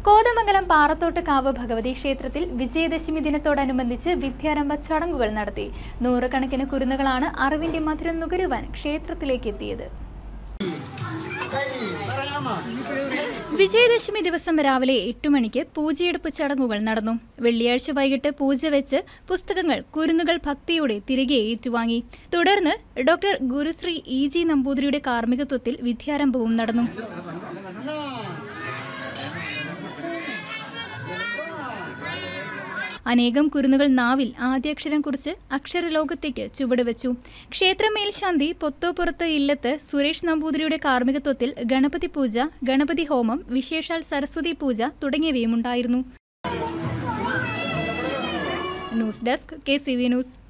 കോതമംഗലം പാറത്തോട്ട് കാവ് ഭഗവതി ക്ഷേത്രത്തിൽ വിജയദശമി ദിനത്തോടനുബന്ധിച്ച് വിദ്യാരംഭ ചടങ്ങുകൾ നടത്തി നൂറുകണക്കിന് കുരുന്നുകളാണ് അറിവിന്റെ മധുരം നുകരുവാൻ ക്ഷേത്രത്തിലേക്ക് എത്തിയത് വിജയദശമി ദിവസം രാവിലെ എട്ടു മണിക്ക് പൂജയെടുപ്പ് ചടങ്ങുകൾ നടന്നു വെള്ളിയാഴ്ച വൈകിട്ട് പൂജ വെച്ച് പുസ്തകങ്ങൾ കുരുന്നുകൾ ഭക്തിയോടെ തിരികെ ഏറ്റുവാങ്ങി തുടർന്ന് ഡോക്ടർ ഗുരുശ്രീ ഇ ജി നമ്പൂതിരിയുടെ കാർമ്മികത്വത്തിൽ വിദ്യാരംഭവും നടന്നു അനേകം കുരുന്നുകൾ നാവിൽ ആദ്യാക്ഷരം കുറിച്ച് അക്ഷരലോകത്തേക്ക് ചുവടുവെച്ചു ക്ഷേത്ര മേൽശാന്തി പൊത്തോപ്പുറത്ത് ഇല്ലത്ത് സുരേഷ് നമ്പൂതിരിയുടെ കാർമ്മികത്വത്തിൽ ഗണപതി പൂജ ഗണപതി ഹോമം വിശേഷാൽ സരസ്വതി പൂജ തുടങ്ങിയവയും ഉണ്ടായിരുന്നു news desk K C V news